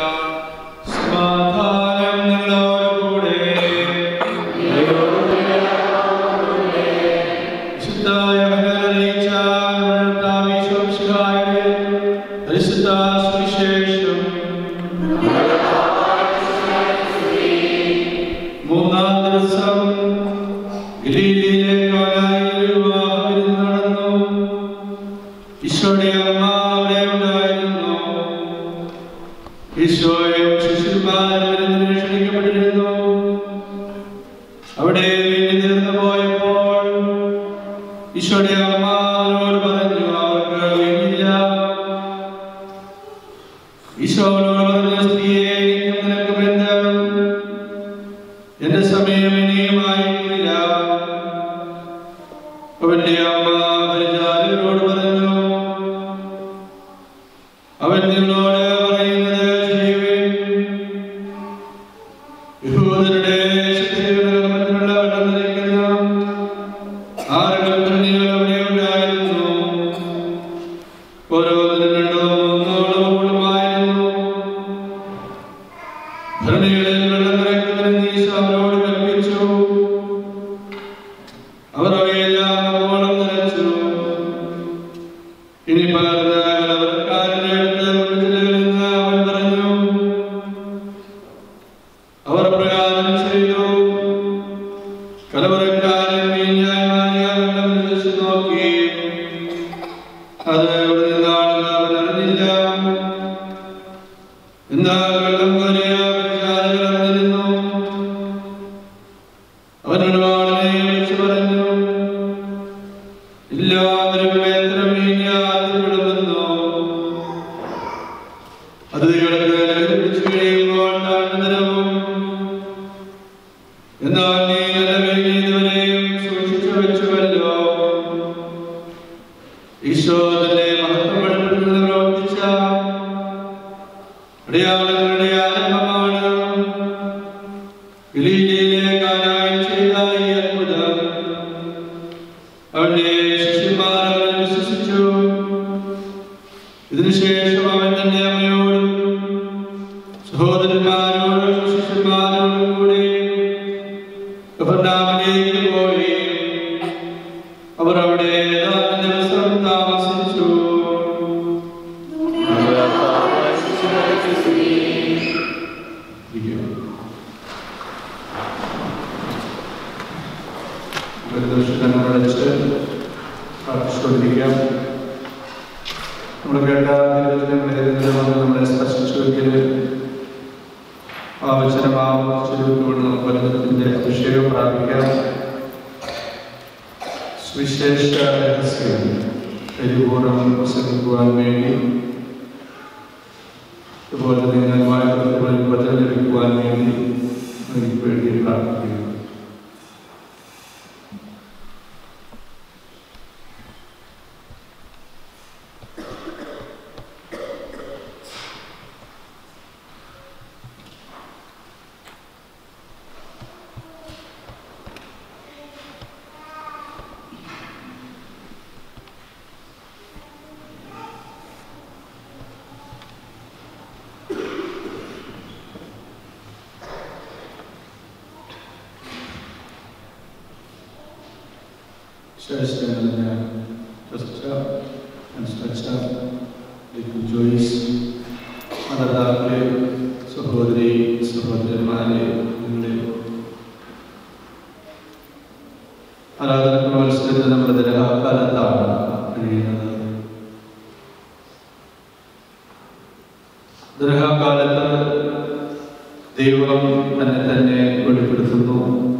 സമാധാനം നിങ്ങളോടുകൂടെ വിശുദ്ധായ അറിയിച്ച പരിശുദ്ധ സുവിശേഷം മൂന്നാം ദിവസം ഗലീലയിലെ കാനായിൽ വിവാഹം നടന്നു ഈശോയുടെ അമ്മ അവിടെ ഉണ്ടായിരുന്നു ഈശോയും ശിശുമാരും ക്ഷണിക്കപ്പെട്ടിരുന്നു അവിടെ വീട്ടിൽ നിന്ന് പോയപ്പോൾ ഈശോയുടെ അമ്മ അവരോട് പറഞ്ഞു അവർക്ക് വേണ്ടിയില്ല ഈശോയോട് പറഞ്ഞു സ്ത്രീയെ എനിക്കും നിനക്കും എന്ത് എന്റെ സമയം ഇനിയുമായിട്ടില്ല അവന്റെ അമ്മ പരിചാരകരോട് പറഞ്ഞു അവൻ നിങ്ങളോട് പറയുന്നത് ചെയ്യുവിൻ യഹൂദരുടെ ശക്തികളുടെ വെള്ളം നിറയ്ക്കുന്ന ആറ് കൽപ്പനകൾ അവിടെ ഉണ്ടായിരുന്നു ഓരോന്നിനും രണ്ടോ മൂന്നോ അളവുകളുമായിരുന്നു ഭരണികളിൽ വെള്ളം നിറയ്ക്കുന്നതിന് ഈശോ അവരോട് കൽപ്പിച്ചു അവർ അവയെല്ലാം അവോളം നിറച്ചു ഇനി പകർന്ന കലവറക്കാരന്റെ അടുത്ത് വിളിച്ചില്ലെന്ന് അവൻ പറഞ്ഞു അവർ പ്രകാരം ചെയ്തു കലവറക്കാരൻ വീഞ്ഞായ വെള്ളം വിളിച്ചു നോക്കി അത് എവിടെ നിന്നാണെന്ന് അവൻ അറിഞ്ഞില്ല എന്നാൽ വെള്ളം കോരിയ പരിചാരകർ അറിഞ്ഞിരുന്നു അവനോട് ആളിനെ വിളിച്ചു പറഞ്ഞു എല്ലാവരും എത്ര വീഞ്ഞാത്തിവിടുന്നു അത് ഇവർക്ക് ലഭിച്ചു കഴിയുമ്പോൾ താഴ്ന്നതരവും എന്നാൽ നീ നല്ല വീഞ്ഞ് ഇതുവരെയും സൂക്ഷിച്ചു വെച്ചുവല്ലോ ഈശോ തന്റെ മഹത്വം വെളിപ്പെടുത്തുന്നത് പ്രവർത്തിച്ച അടയാളങ്ങളുടെ ആരംഭമാണ് ഗലീലയിലെ കാനായിൽ ചെയ്ത ഈ അത്ഭുതം അവന്റെ ശിഷ്യന്മാർ അവനെ വിശ്വസിച്ചു ഇതിനുശേഷം അവൻ തന്റെ അമ്മയോടും സഹോദരന്മാരോടും ശിഷ്യന്മാരോടും കൂടി കഫർനാമിലേക്ക് പോയി അവർ അവിടെ ഏതാനും ദിവസം താമസിച്ചു ഒരു ദിവസം നമ്മൾ വെച്ച് പ്രാർത്ഥിച്ചുകൊണ്ടിരിക്കാം നമ്മൾ കേട്ട നിരവധി നമ്മളെ സ്പർശിച്ചുവെങ്കിൽ ആ വചനം ആവർത്തിച്ചുകൊണ്ട് നമുക്ക് വചനത്തിന്റെ അഭിഷേകം പ്രാപിക്കാം സുവിശേഷ രഹസ്യം പരിപൂർണ്ണം പ്രസംഗിക്കുവാൻ വേണ്ടി അതുപോലെ നിങ്ങൾ വായ്പകളിൽ വചനം ലഭിക്കുവാൻ വേണ്ടി എനിക്ക് വേണ്ടി പ്രാർത്ഥിക്കുന്നു ശേഷം ജോയിസ് മാതാപിതാക്കളെ സഹോദരി സഹോദരന്മാരെ നിങ്ങളുടെ ആരാധന മത്സരത്തിൽ നമ്മുടെ ദരകാലത്താണ് കഴിയുന്നത് ദരകാലത്ത് ദൈവം തന്നെ തന്നെ വെളിപ്പെടുത്തുന്നു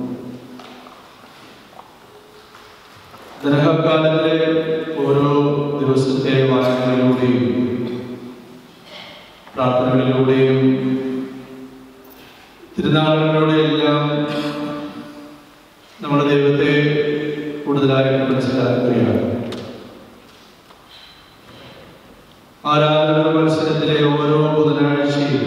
ദരഹക്കാലത്തിലെ ഓരോ ദിവസത്തെ വായനകളിലൂടെയും പ്രാർത്ഥനകളിലൂടെയും തിരുനാളുകളിലൂടെയെല്ലാം നമ്മുടെ ദൈവത്തെ കൂടുതലായിട്ട് മനസ്സിലാക്കുകയാണ് ആരാധന മത്സരത്തിലെ ഓരോ ബുധനാഴ്ചയും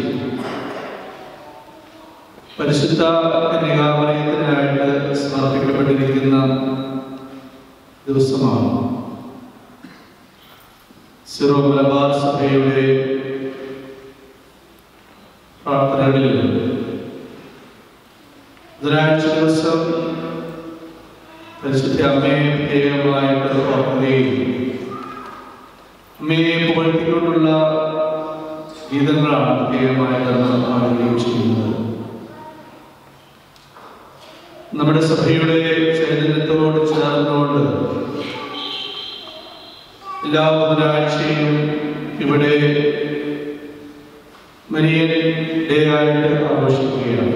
പരിശുദ്ധ കന്യകാമറിയത്തിനായിട്ട് സമർപ്പിക്കപ്പെട്ടിരിക്കുന്ന ദിവസമാണ് സിറോ മലബാർ സഭയുടെ പ്രാർത്ഥനകളിൽ ബുധനാഴ്ച ദിവസം പരിശുദ്ധ അമ്മയെ പ്രത്യേകമായിട്ട് ഓർക്കുകയും അമ്മയെ പുകഴ്ത്തിക്കൊണ്ടുള്ള ഗീതങ്ങളാണ് പ്രത്യേകമായിട്ട് നമ്മൾ പാടുകയും ചെയ്യുന്നത് നമ്മുടെ സഭയുടെ ചൈതന്യത്തോട് ചേർന്നുകൊണ്ട് എല്ലാ ബുധനാഴ്ചയും ഇവിടെ മരിയൻ ഡേ ആയിട്ട് ആഘോഷിക്കുകയാണ്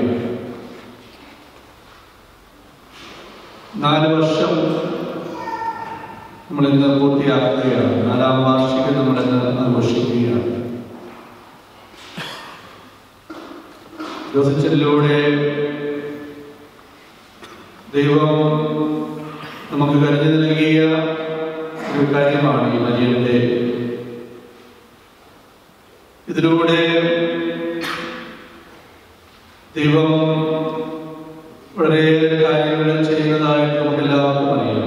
നാല് വർഷം നമ്മൾ ഇന്ന് പൂർത്തിയാക്കുകയാണ് നാലാം വാർഷികം നമ്മൾ ഇന്ന് ആഘോഷിക്കുകയാണ് യോസിച്ചലിലൂടെ ദൈവം നമുക്ക് കരുതി നൽകിയ ഒരു കാര്യമാണ് ഈ മരിയന്റെ ഇതിലൂടെ ദൈവം വളരെയേറെ കാര്യങ്ങൾ ചെയ്യുന്നതായിട്ട് നമുക്ക് എല്ലാവർക്കും അറിയാം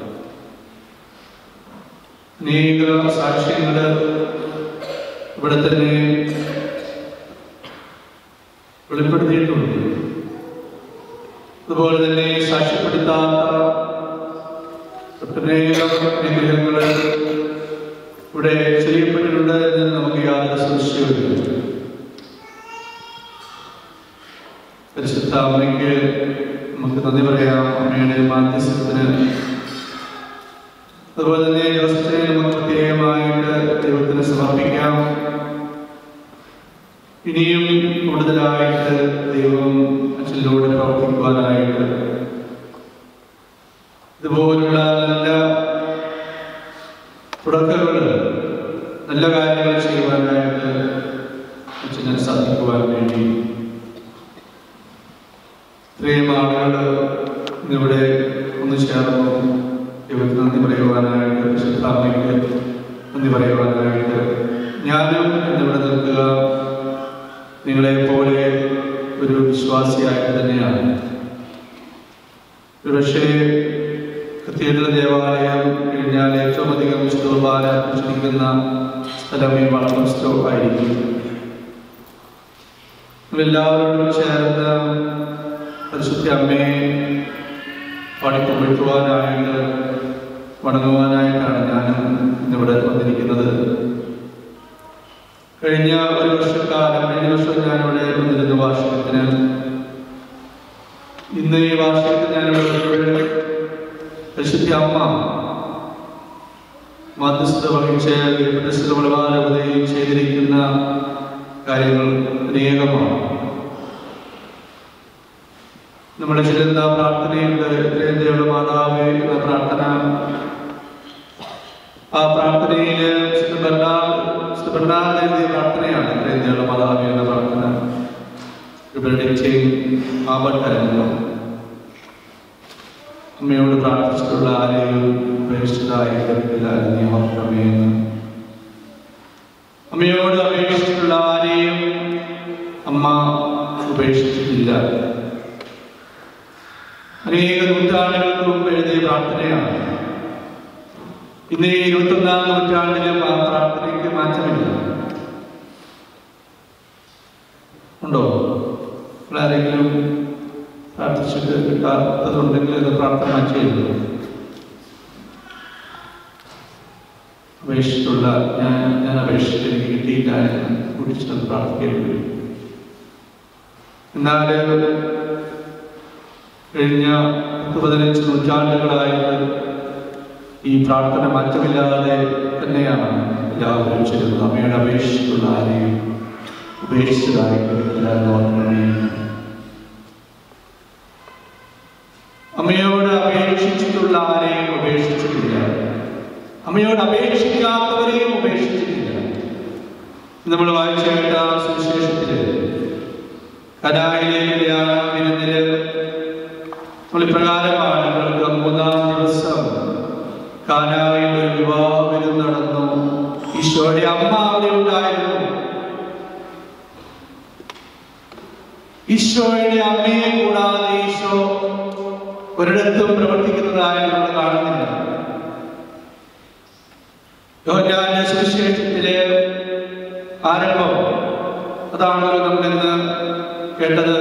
അനേക സാക്ഷ്യങ്ങൾ ഇവിടെ തന്നെ വെളിപ്പെടുത്തിയിട്ടുണ്ട് അതുപോലെ തന്നെ സാക്ഷ്യപ്പെടുത്താത്ത ഒട്ടനേകം അനുഗ്രഹങ്ങൾ ഇവിടെ ചെയ്യപ്പെട്ടിട്ടുണ്ട് എന്ന് നമുക്ക് യാതൊരു സംശയവുമില്ല പരിശുദ്ധ അമ്മയ്ക്ക് നമുക്ക് നന്ദി പറയാം അമ്മയുടെ മാധ്യസ്ഥത്തിന് അതുപോലെ തന്നെ ജോസഫിനെ നമുക്ക് പ്രത്യേകമായിട്ട് ദൈവത്തിന് സമർപ്പിക്കാം ഇനിയും കൂടുതലായിട്ട് ദൈവം അച്ഛനിലൂടെ പ്രവർത്തിക്കുവാനായിട്ട് ഇതുപോലുള്ള നല്ല തുടക്കങ്ങൾ നല്ല കാര്യങ്ങൾ ചെയ്യുവാനായിട്ട് അച്ഛന് സാധിക്കുവാൻ വേണ്ടി ഇത്രയും ആളുകൾ ഇന്നിവിടെ ഒന്ന് ചേർന്നു ദൈവത്തിന് നന്ദി പറയുവാനായിട്ട് വിശുദ്ധാമ്മയ്ക്ക് നന്ദി പറയുവാനായിട്ട് ഞാനും ഇന്നിവിടെ നിൽക്കുക നിങ്ങളെ പോലെ ഒരു വിശ്വാസിയായിട്ട് തന്നെയാണ് ഒരുപക്ഷേ കത്തീഡ്രൽ ദേവാലയം കഴിഞ്ഞാൽ ഏറ്റവും അധികം വിശുദ്ധ കുർബാന അർപ്പിച്ചിരിക്കുന്ന സ്ഥലം ഈ വളർന്നോ ആയിരിക്കും എല്ലാവരോടും ചേർന്ന് പരിശുദ്ധ അമ്മയെ പാടിക്കൊണ്ടിട്ടുവാനായിട്ട് വണങ്ങുവാനായിട്ടാണ് ഞാനും ഇന്നിവിടെ വന്നിരിക്കുന്നത് കഴിഞ്ഞ ഒരു വർഷക്കാലം കഴിഞ്ഞ വർഷം ഞാനിവിടെ വന്നിരുന്ന വാർഷികത്തിന് ഇന്ന് ഈ വാർഷികത്തിൽ ഞാനിവിടെ പരിശുദ്ധ അമ്മ മധ്യസ്ഥത വഹിച്ച് പരിശുദ്ധ ബലവാനവതയും ചെയ്തിരിക്കുന്ന കാര്യങ്ങൾ അനേകമാണ് നമ്മുടെ ചിലന്ത പ്രാർത്ഥനയുണ്ട് ഇത്രയും മാതാവ് എന്ന പ്രാർത്ഥന ആ പ്രാർത്ഥനയിൽ വിശുദ്ധ ബർണാഡ് വിശുദ്ധ ബർണാഡ് എഴുതിയ പ്രാർത്ഥനയാണ് ഇത്രയും മാതാവ് എന്ന പ്രാർത്ഥന ഇവരുടെ ആപത്തായിരുന്നു അമ്മയോട് പ്രാർത്ഥിച്ചിട്ടുള്ള ആരെയും ഉപേക്ഷിച്ചതായി കരുതില്ല നീ ഓർക്കമേ എന്ന് അമ്മയോട് അപേക്ഷിച്ചിട്ടുള്ള ആരെയും അമ്മ ഉപേക്ഷിച്ചിട്ടില്ല അനേക നൂറ്റാണ്ടുകൾക്ക് മുമ്പ് എഴുതിയ പ്രാർത്ഥനയാണ് ഇന്ന് ഈ ഇരുപത്തൊന്നാം നൂറ്റാണ്ടിലും ആ പ്രാർത്ഥനയ്ക്ക് മാറ്റമില്ല ഉണ്ടോ ആരെങ്കിലും പ്രാർത്ഥിച്ചിട്ട് കിട്ടാത്തതുണ്ടെങ്കിൽ അത് പ്രാർത്ഥന ചെയ്യുന്നു അപേക്ഷിച്ചിട്ടുള്ള ഞാൻ ഞാൻ അപേക്ഷിച്ചിട്ട് എനിക്ക് കിട്ടിയില്ല എന്ന് കുടിച്ചിട്ട് പ്രാർത്ഥിക്കേണ്ടി വരും എന്നാൽ കഴിഞ്ഞ പത്ത് പതിനഞ്ച് നൂറ്റാണ്ടുകളായിട്ട് ഈ പ്രാർത്ഥന മാറ്റമില്ലാതെ തന്നെയാണ് എല്ലാവരും ചെയ്യുന്നത് അമ്മയുടെ അപേക്ഷിച്ചിട്ടുള്ള ആരെയും ഉപേക്ഷിച്ചതായിട്ട് എല്ലാവരും ഓർമ്മണേ അമ്മയോട് അപേക്ഷിച്ചിട്ടുള്ള ആരെയും ഉപേക്ഷിച്ചിട്ടില്ല അമ്മയോട് അപേക്ഷിക്കാത്തവരെയും ഉപേക്ഷിച്ചിട്ടില്ല നമ്മൾ വായിച്ച കേട്ട സുവിശേഷത്തില് കനായിലെ വിരുന്നില് നമ്മൾ ഇപ്രകാരമാണ് നിങ്ങൾക്ക് മൂന്നാം ദിവസം കാനായിൽ ഒരു വിവാഹ വിരുന്ന് നടന്നു ഈശോയുടെ അമ്മ അവിടെ ഉണ്ടായിരുന്നു ഈശോയുടെ അമ്മയെ കൂടാതെ ഈശോ ഒരിടത്തും പ്രവർത്തിക്കുന്നതായി നമ്മൾ കാണുന്നില്ല യോഹന്നാന്റെ സുവിശേഷത്തിലെ ആരംഭം അതാണല്ലോ നമ്മൾ ഇന്ന് കേട്ടത്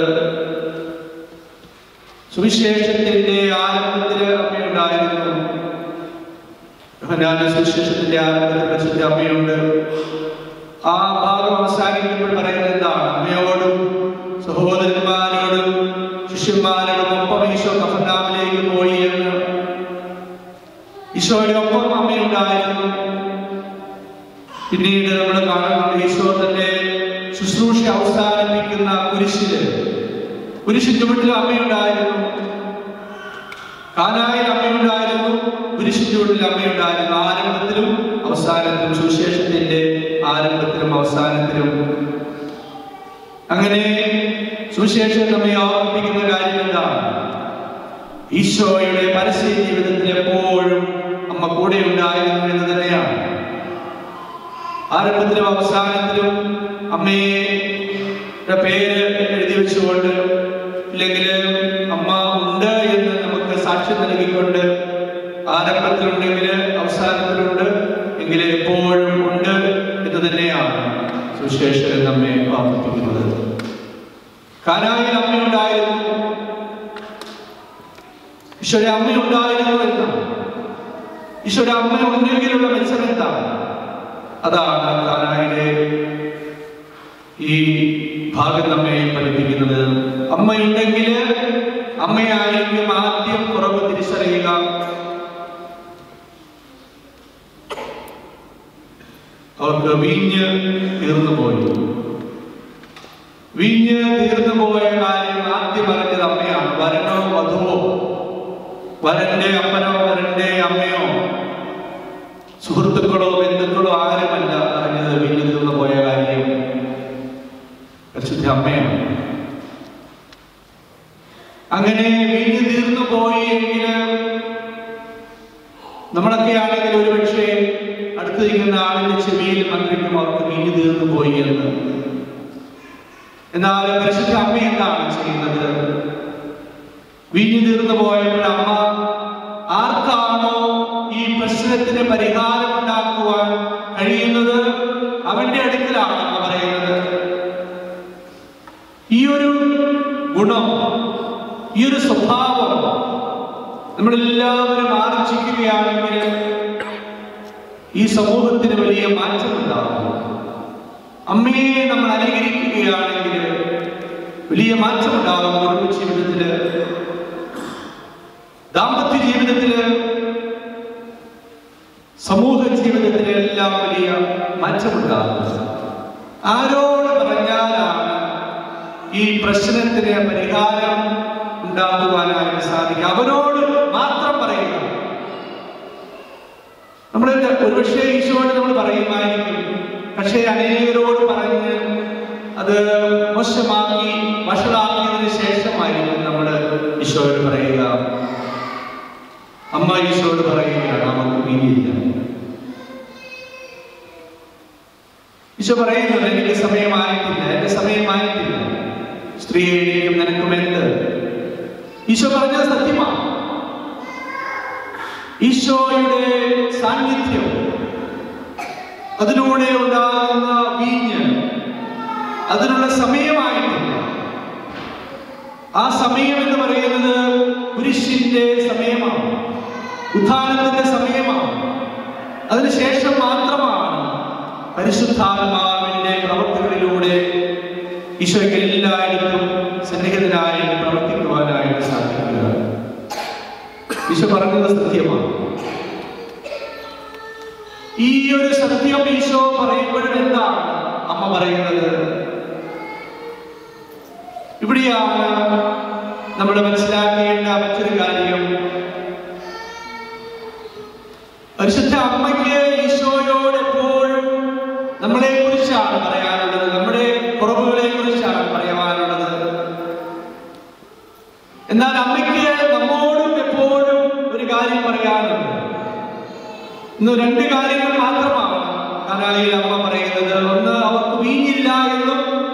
സുവിശേഷത്തിന്റെ ആരംഭത്തിൽ അമ്മയുണ്ടായിരുന്നു യോഹന്നാന്റെ സുവിശേഷത്തിന്റെ ആരംഭത്തിൽ പരിശുദ്ധ അമ്മയുണ്ട് ആ ഭാഗം അവസാനിക്കുമ്പോൾ പറയുന്നത് എന്താണ് അമ്മയോടും സഹോദരന്മാരോടും ശിഷ്യന്മാരോടും ഒപ്പം ഈശോ കഫർനാമിലേക്ക് പോയി എന്ന് ഈശോയുടെ ഒപ്പം അമ്മയുണ്ടായിരുന്നു പിന്നീട് നമ്മൾ കാണുന്നുണ്ട് ഈശോ തന്റെ ശുശ്രൂഷ അവസാനിപ്പിക്കുന്ന കുരിശില് കുരിശിൻ ചുവട്ടിൽ അമ്മയുണ്ടായിരുന്നു കാനായിൽ അമ്മയുണ്ടായിരുന്നു കുരിശിൻ ചുവട്ടിൽ അമ്മയുണ്ടായിരുന്നു ആരംഭത്തിലും അവസാനത്തിലും സുവിശേഷത്തിന്റെ ആരംഭത്തിലും അവസാനത്തിലും അങ്ങനെ സുവിശേഷം നമ്മെ ഓർമ്മിപ്പിക്കുന്ന കാര്യം എന്താണ് ഈശോയുടെ പരസ്യ ജീവിതത്തിൽ എപ്പോഴും അമ്മ കൂടെ ഉണ്ടായിരുന്നു എന്ന് തന്നെയാണ് ആരംഭത്തിലും അവസാനത്തിലും അമ്മയുടെ പേര് എഴുതി വെച്ചുകൊണ്ട് ഇല്ലെങ്കിൽ അമ്മ ഉണ്ട് എന്ന് നമുക്ക് സാക്ഷ്യം നൽകിക്കൊണ്ട് ആരംഭത്തിലുണ്ടെങ്കിൽ അവസാനത്തിലുണ്ട് എങ്കിൽ എപ്പോഴും ഉണ്ട് എന്ന് തന്നെയാണ് സുശേഷൻ നമ്മെ ഓർമ്മിപ്പിക്കുന്നത് കാനായിൽ അമ്മയുണ്ടായിരുന്നു ഈശോയുടെ അമ്മയുണ്ടായിരുന്നു എന്നാണ് ഈശോയുടെ അമ്മ ഉണ്ടെങ്കിലുള്ള മെച്ചം എന്താണ് അതാണ് കാനായിലെ ഈ ഭാഗം നമ്മെ പഠിപ്പിക്കുന്നത് അമ്മയുണ്ടെങ്കിൽ അമ്മയായിരിക്കും ആദ്യം കുറവ് തിരിച്ചറിയുക അവർക്ക് വീഞ്ഞ് തീർന്നു പോയി വീഞ്ഞ് തീർന്നു പോയ കാര്യം ആദ്യം അറിഞ്ഞത് അമ്മയാണ് വരനോ വധുവോ വരന്റെ അപ്പനോ വരന്റെ അമ്മയോ സുഹൃത്തുക്കളോ ബന്ധുക്കളോ ആരുമല്ല അറിഞ്ഞത് വീഞ്ഞു തീർന്നു പോയ കാര്യം പരിശുദ്ധ അമ്മയാണ് അങ്ങനെ വീഞ്ഞു തീർന്നു പോയി എങ്കിൽ നമ്മളൊക്കെ ആണെങ്കിൽ ഒരുപക്ഷെ അടുത്ത് നിൽക്കുന്ന ആളിന്റെ ചെവിയിൽ മന്ത്രിക്കും അവർക്ക് വീഞ്ഞു തീർന്നു പോയി എന്ന് എന്നാൽ പരിശുദ്ധ അമ്മ എന്താണ് ചെയ്യുന്നത് വീഞ്ഞു തീർന്നു പോയപ്പോൾ അമ്മ ആർക്കാണോ ഈ പ്രശ്നത്തിന് പരിഹാരം ഉണ്ടാക്കുവാൻ കഴിയുന്നത് അവന്റെ അടുക്കലാണ് അമ്മ പറയുന്നത് ഈ ഒരു ഗുണം ഈ ഒരു സ്വഭാവം നമ്മളെല്ലാവരും ആർജിക്കുകയാണെങ്കിൽ ഈ സമൂഹത്തിന് വലിയ മാറ്റമുണ്ടാകും അമ്മയെ നമ്മൾ അനുകരിക്കുകയാണെങ്കിൽ വലിയ മാറ്റമുണ്ടാകും കുടുംബ ജീവിതത്തില് ദാമ്പത്യ ജീവിതത്തില് സമൂഹ ജീവിതത്തില് എല്ലാം വലിയ മാറ്റമുണ്ടാകും ആരോട് പറഞ്ഞാലാണ് ഈ പ്രശ്നത്തിന് പരിഹാരം ഉണ്ടാകുവാനായിട്ട് സാധിക്കുക അവരോട് മാത്രം പറയുക നമ്മൾ ഒരുപക്ഷെ ഈശോയോട് നമ്മൾ പറയുമായിരിക്കും പക്ഷേ അനേകരോട് പറഞ്ഞ് അത് മോശമാക്കി വഷളാക്കിയതിന് ശേഷമായിരിക്കും നമ്മൾ ഈശോയോട് പറയുക അമ്മ ഈശോയോട് പറയുകയാണ് നമുക്ക് വീണില്ല ഈശോ പറയുന്നുണ്ട് എനിക്ക് സമയമായിട്ടില്ല എന്റെ സമയമായിട്ടില്ല സ്ത്രീയെയും നിനക്കും എന്ത് ഈശോ പറഞ്ഞത് സത്യമാണ് ഈശോയുടെ സാന്നിധ്യം അതിലൂടെ ഉണ്ടാകുന്ന വീഞ്ഞ് അതിനുള്ള സമയമായിട്ടില്ല ആ സമയം എന്ന് പറയുന്നത് പുരുഷിന്റെ സമയമാണ് ഉത്ഥാനത്തിന്റെ സമയമാണ് അതിനുശേഷം മാത്രമാണ് പരിശുദ്ധാത്മാവിന്റെ പ്രവർത്തികളിലൂടെ ഈശോയ്ക്ക് എല്ലായിടത്തും സന്നിഹിതനായി പ്രവർത്തിക്കുവാനായിട്ട് സാധിക്കുക ഈശോ പറഞ്ഞത് സത്യമാണ് ഈ ഒരു സത്യം ഈശോ പറയുമ്പോഴും എന്താണ് അമ്മ പറയുന്നത് ഇവിടെയാണ് നമ്മൾ മനസ്സിലാക്കേണ്ട മറ്റൊരു കാര്യം പരിശുദ്ധ അമ്മയ്ക്ക് ഈശോയോട് എപ്പോഴും നമ്മളെ കുറിച്ചാണ് പറയാനുള്ളത് നമ്മുടെ കുറവുകളെ കുറിച്ചാണ് പറയാനുള്ളത് എന്നാൽ അമ്മയ്ക്ക് നമ്മോടും എപ്പോഴും ഒരു കാര്യം പറയാനുണ്ട് ഇന്ന് രണ്ട് കാര്യങ്ങൾ മാത്രമാണ് കനായിൽ അമ്മ പറയുന്നത് ഒന്ന് അവർക്ക് വീഞ്ഞില്ല എന്നും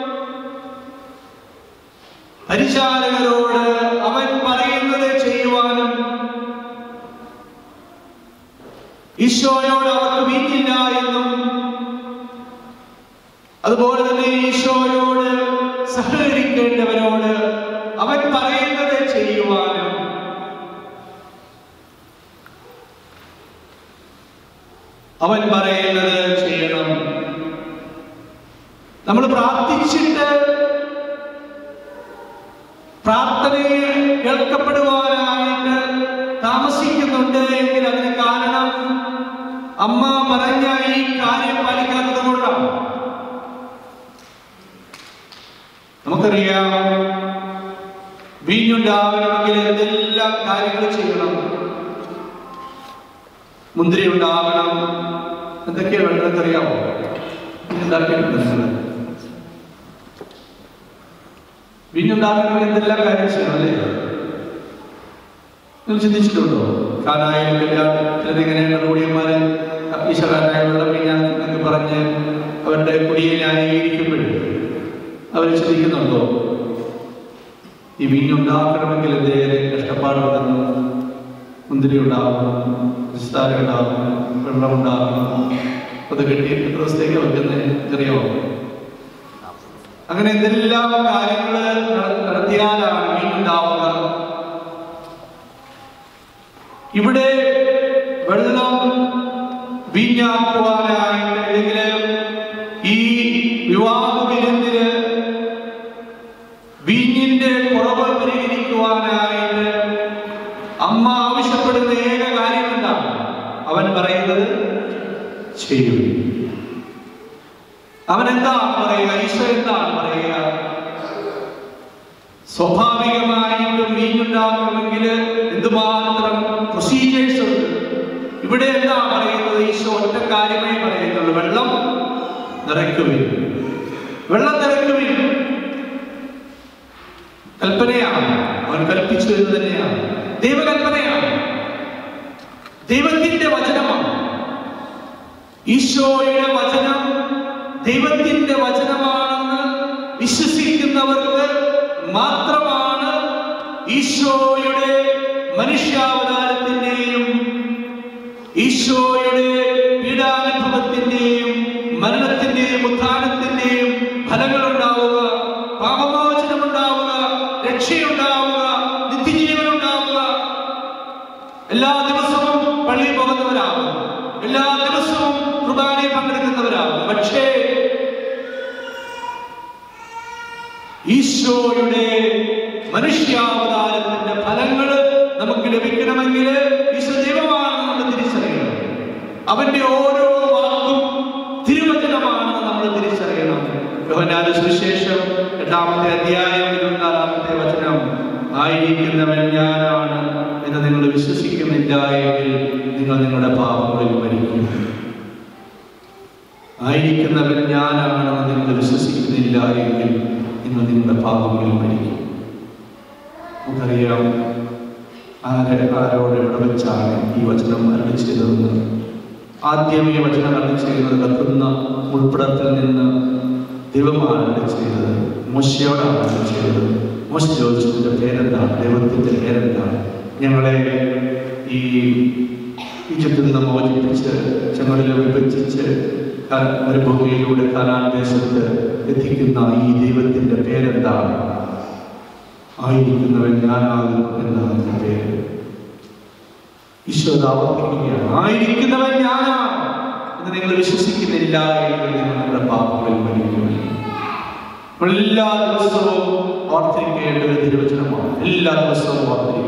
പരിചാരകരോട് അവൻ പറയുന്നത് ചെയ്യുവാനും ഈശോയോട് അവർക്ക് വീഞ്ഞില്ല എന്നും അതുപോലെ തന്നെ ഈശോയോട് സഹകരിക്കേണ്ടവരോട് അവൻ പറയുന്നത് ചെയ്യണം നമ്മൾ പ്രാർത്ഥിച്ചിട്ട് പ്രാർത്ഥനയെ കേൾക്കപ്പെടുവാനായിട്ട് താമസിക്കുന്നുണ്ട് എങ്കിൽ അതിന് കാരണം അമ്മ പറഞ്ഞ ഈ കാര്യം പാലിക്കാത്തത് കൊണ്ടാണ് നമുക്കറിയാം വീഞ്ഞുണ്ടാകണമെങ്കിൽ എന്തെല്ലാം കാര്യങ്ങൾ ചെയ്യണം മുന്തിരി ഉണ്ടാകണം എന്തൊക്കെയാ വേണ്ടതൊക്കെ അറിയാമോ ഉണ്ടാക്കിയിട്ടുണ്ട് നിങ്ങൾ വീഞ്ഞുണ്ടാകണമെങ്കിൽ എന്തെല്ലാം കാര്യം ചെയ്യണം അല്ലേ നിങ്ങൾ ചിന്തിച്ചിട്ടുണ്ടോ കാനായാലും കല്യാണത്തിൽ എങ്ങനെയാണ് റോഡിയന്മാര് ഈശ്വരനായ വെള്ളം വീഞ്ഞാൻ എന്നൊക്കെ പറഞ്ഞ് അവരുടെ കുടിയെ ന്യായീകരിക്കുമ്പോഴും അവർ ചിന്തിക്കുന്നുണ്ടോ ഈ വീഞ്ഞുണ്ടാക്കണമെങ്കിൽ എന്തേറെ കഷ്ടപ്പാടുണ്ടെന്ന് മുന്തിരി ഉണ്ടാകണം നിസ്താരം ഉണ്ടാകണം വെള്ളം ഉണ്ടാകണം അത് കെട്ടി എത്ര ദിവസത്തേക്ക് വെക്കുന്നത് അറിയാമോ അങ്ങനെ എന്തെല്ലാം കാര്യങ്ങൾ നടത്തിയാലാണ് വീണ്ടുണ്ടാവുക ഇവിടെ വെള്ളം വീഞ്ഞാക്കുവാനായിട്ട് അല്ലെങ്കിൽ ഈ വിവാഹ വിരുന്നിന് വീഞ്ഞിന്റെ കുറവ് പരിഹരിക്കുവാനായിട്ട് അമ്മ ആവശ്യപ്പെടുന്ന ഏക കാര്യം എന്താണ് അവൻ പറയുന്നത് ചെയ്യും അവൻ എന്താണ് പറയുക ഈശോ എന്താണ് പറയുക സ്വാഭാവികമായിട്ടും വീഞ്ഞുണ്ടാക്കണമെങ്കിൽ എന്തുമാത്രം പ്രൊസീജിയേഴ്സ് ഉണ്ട് ഇവിടെ എന്താ പറയുന്നത് ഈശോ ഒറ്റ കാര്യമേ പറയുന്നുള്ളൂ വെള്ളം നിറയ്ക്കുവിൻ വെള്ളം നിറയ്ക്കുവിൻ കൽപ്പനയാണ് അവൻ കൽപ്പിച്ചു എന്ന് തന്നെയാണ് ദൈവകൽപ്പനയാണ് ദൈവത്തിന്റെ വചനമാണ് ഈശോയുടെ വചനം ദൈവത്തിന്റെ വചനമാണെന്ന് വിശ്വസിക്കുന്നവർക്ക് മാത്രമാണ് ഈശോയുടെ മനുഷ്യാവതാരത്തിന്റെയും ഈശോയുടെ പീഡാനുഭവത്തിന്റെയും മരണത്തിന്റെയും ഉത്ഥാനത്തിന്റെയും ഫലങ്ങൾ ഉണ്ടാവുക പാപമോചനം ഉണ്ടാവുക രക്ഷയുണ്ടാവുക നിത്യജീവൻ ഉണ്ടാവുക എല്ലാ ദിവസവും പള്ളിയിൽ പോകുന്നവരാകും എല്ലാ ദിവസവും കുർബാനയിൽ പങ്കെടുക്കുന്നവരാകും പക്ഷേ ഈശോയുടെ മനുഷ്യാവതാരത്തിന്റെ ഫലങ്ങൾ നമുക്ക് ലഭിക്കണമെങ്കിൽ ഈശോ ദൈവമാണെന്ന് നമ്മൾ തിരിച്ചറിയണം അവന്റെ ഓരോ വാക്കും തിരുവചനമാണെന്ന് നമ്മൾ തിരിച്ചറിയണം യോഹന്നാന്റെ സുവിശേഷം എട്ടാമത്തെ അധ്യായം ഇരുപത്തിനാലാമത്തെ വചനം ആയിരിക്കുന്നവൻ ഞാനാണ് എന്ന് നിങ്ങൾ വിശ്വസിക്കുന്നില്ല എങ്കിൽ നിങ്ങൾ നിങ്ങളുടെ പാപങ്ങളിൽ മരിക്കും ആയിരിക്കുന്നവൻ ഞാനാണെന്ന് നിങ്ങൾ വിശ്വസിക്കുന്നില്ല എങ്കിൽ നിങ്ങൾ നിങ്ങളുടെ പാപങ്ങളിൽ മരിക്കും നമുക്കറിയാം ആരെ ആരോട് എവിടെ വെച്ചാണ് ഈ വചനം അരളി ചെയ്തതെന്ന് ആദ്യം ഈ വചനം അരളി ചെയ്യുന്നത് കത്തുന്ന ഉൾപ്പെടത്തിൽ നിന്ന് ദൈവമാണ് അരളി ചെയ്തത് മോശയോടാണ് അരളി ചെയ്തത് മോശ ചോദിച്ചതിൻ്റെ പേരെന്താണ് ദൈവത്തിൻ്റെ പേരെന്താണ് ഞങ്ങളെ ഈ ഈജിപ്തിൽ നിന്ന് മോചിപ്പിച്ച് ഞങ്ങളിൽ വിഭജിച്ച് ക- മരുഭൂമിയിലൂടെ കനാൻ ദേശത്ത് എത്തിക്കുന്ന ഈ ദൈവത്തിൻ്റെ പേരെന്താണ് ആയിരിക്കുന്നവൻ ഞാനാകും എന്നാണ് അതിന്റെ പേര് ഈശോ അത് ആവർത്തിക്കുകയാണ് ആയിരിക്കുന്നവൻ ഞാനാണ് എന്ന് നിങ്ങൾ വിശ്വസിക്കുന്നില്ല എങ്കിൽ നിങ്ങൾ നിങ്ങളുടെ പാപങ്ങളിൽ മരിക്കുമെന്ന് നമ്മൾ എല്ലാ ദിവസവും ഓർത്തിരിക്കേണ്ട ഒരു തിരുവചനമാണ് എല്ലാ ദിവസവും ഓർത്തിരിക്കണം